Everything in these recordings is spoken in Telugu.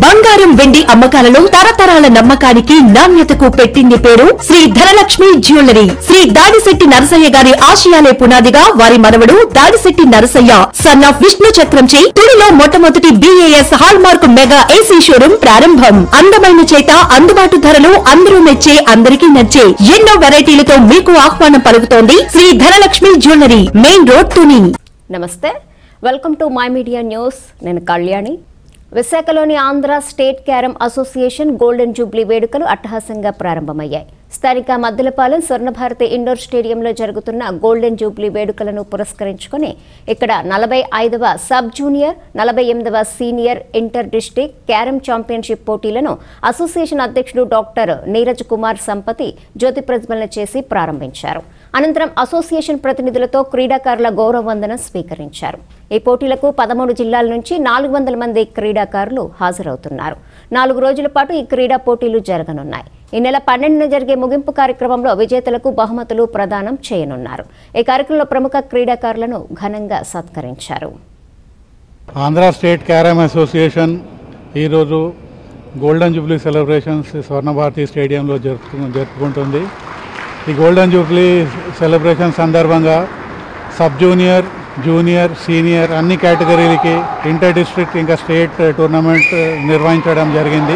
బంగారం వెండి అమ్మకాలలో తరతరాల నమ్మకానికి నాణ్యతకు పెట్టింది పేరు శ్రీ ధనలక్ష్మి జ్యువెలరీ శ్రీ దాడిశెట్టి నరసయ్య గారి ఆశయాలే పునాదిగా వారి మనవడు దాడిశెట్టి నరసయ్య సన్ ఆఫ్ విష్ణు చక్రంచే తుడిలో మొట్టమొదటి BIS hallmark mega AC showroom ప్రారంభం అందమైన చేత అందుబాటు ధరలు అందరూ మెచ్చే అందరికీ నచ్చే ఎన్నో వెరైటీలతో మీకు ఆహ్వానం పలుకుతోంది Shri Dhanalakshmi jewellery main road Tuni నమస్తే welcome to my media news నేను కళ్యాణి విశాఖలోని Andhra state carrom association golden jubilee వేడుకలు అట్టహాసంగా ప్రారంభమయ్యాయి స్థానిక మద్దలపాలెం స్వర్ణభారతి ఇండోర్ స్టేడియంలో జరుగుతున్న గోల్డెన్ జూబ్లీ వేడుకలను పురస్కరించుకొని ఇక్కడ నలభై ఐదవ సబ్ జూనియర్ నలభై ఎనిమిదవ senior inter district carrom championship పోటీలను అసోసియేషన్ అధ్యక్షుడు డాక్టర్ నీరజ్ కుమార్ సంపతి జ్యోతి ప్రజ్వలన చేసి ప్రారంభించారు అనంతరం అసోసియేషన్ ప్రతినిధులతో క్రీడాకారుల గౌరవ వందనం స్వీకరించారు ఈ పోటీలకు పదమూడు జిల్లాల నుంచి నాలుగు వందల మంది క్రీడాకారులు హాజరవుతున్నారు నాలుగు రోజుల పాటు ఈ క్రీడా పోటీలు జరగనున్నాయి ఈ నెల పన్నెండున జరిగే ముగింపు కార్యక్రమంలో విజేతలకు బహుమతులు ప్రదానం చేయనున్నారు ఈ కార్యక్రమంలో ప్రముఖ క్రీడాకారులను ఘనంగా సత్కరించారు ఆంధ్ర స్టేట్ క్యారమ్ అసోసియేషన్ ఈరోజు గోల్డెన్ జూబ్లీ సెలబ్రేషన్స్ స్వర్ణభారతి స్టేడియంలో జరుపు జరుపుకుంటుంది ఈ గోల్డెన్ జూబ్లీ సెలబ్రేషన్ సందర్భంగా సబ్ జూనియర్ జూనియర్ సీనియర్ అన్ని కేటగిరీలకి ఇంటర్ డిస్ట్రిక్ట్ ఇంకా స్టేట్ టోర్నమెంట్ నిర్వహించడం జరిగింది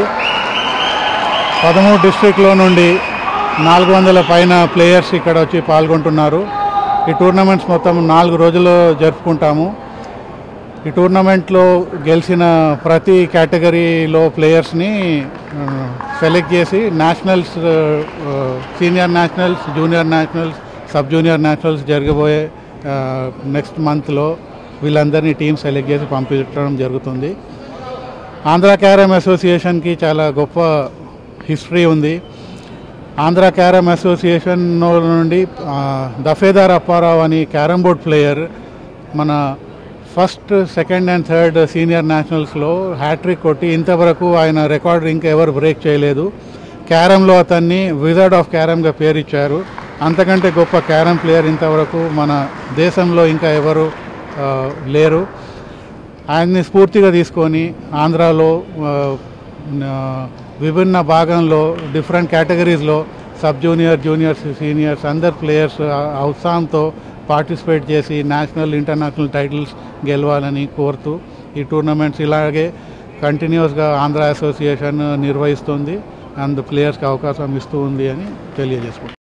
పదమూడు డిస్ట్రిక్ట్లో నుండి నాలుగు వందల పైన ప్లేయర్స్ ఇక్కడ వచ్చి పాల్గొంటున్నారు ఈ టోర్నమెంట్స్ మొత్తం నాలుగు రోజులు జరుపుకుంటాము ఈ టోర్నమెంట్లో గెలిచిన ప్రతి కేటగిరీలో ప్లేయర్స్ని ఆ, సెలెక్ట్ చేసి నేషనల్స్ ఆ, senior nationals junior nationals sub junior nationals జరగబోయే ఆ, నెక్స్ట్ మంత్లో వీళ్ళందరినీ టీం సెలెక్ట్ చేసి పంపించడం జరుగుతుంది ఆంధ్ర క్యారమ్ అసోసియేషన్కి చాలా గొప్ప హిస్టరీ ఉంది ఆంధ్ర క్యారమ్ అసోసియేషన్ నుండి ఆ, దఫేదార్ అప్పారావు అని క్యారమ్ బోర్డ్ ప్లేయర్ మన first second and third senior నేషనల్స్లో హ్యాట్రిక్ కొట్టి ఇంతవరకు ఆయన రికార్డు ఇంకా ఎవరు బ్రేక్ చేయలేదు క్యారమ్లో అతన్ని విజర్డ్ ఆఫ్ క్యారమ్గా పేరు ఇచ్చారు అంతకంటే గొప్ప క్యారమ్ ప్లేయర్ ఇంతవరకు మన దేశంలో ఇంకా ఎవరు ఆ, లేరు ఆయన్ని స్ఫూర్తిగా తీసుకొని ఆంధ్రాలో ఆ, ఆ, విభిన్న భాగంలో డిఫరెంట్ కేటగిరీస్లో సబ్ జూనియర్ జూనియర్స్ సీనియర్స్ అందరు ప్లేయర్స్ ఆ ఉత్సాహంతో పార్టిసిపేట్ చేసి నేషనల్ ఇంటర్నేషనల్ టైటిల్స్ గెలవాలని కోరుతూ ఈ టోర్నమెంట్స్ ఇలాగే కంటిన్యూస్గా ఆంధ్ర అసోసియేషన్ నిర్వహిస్తుంది అండ్ ప్లేయర్స్కి అవకాశం ఇస్తూ ఉంది అని తెలియజేసుకుంటాం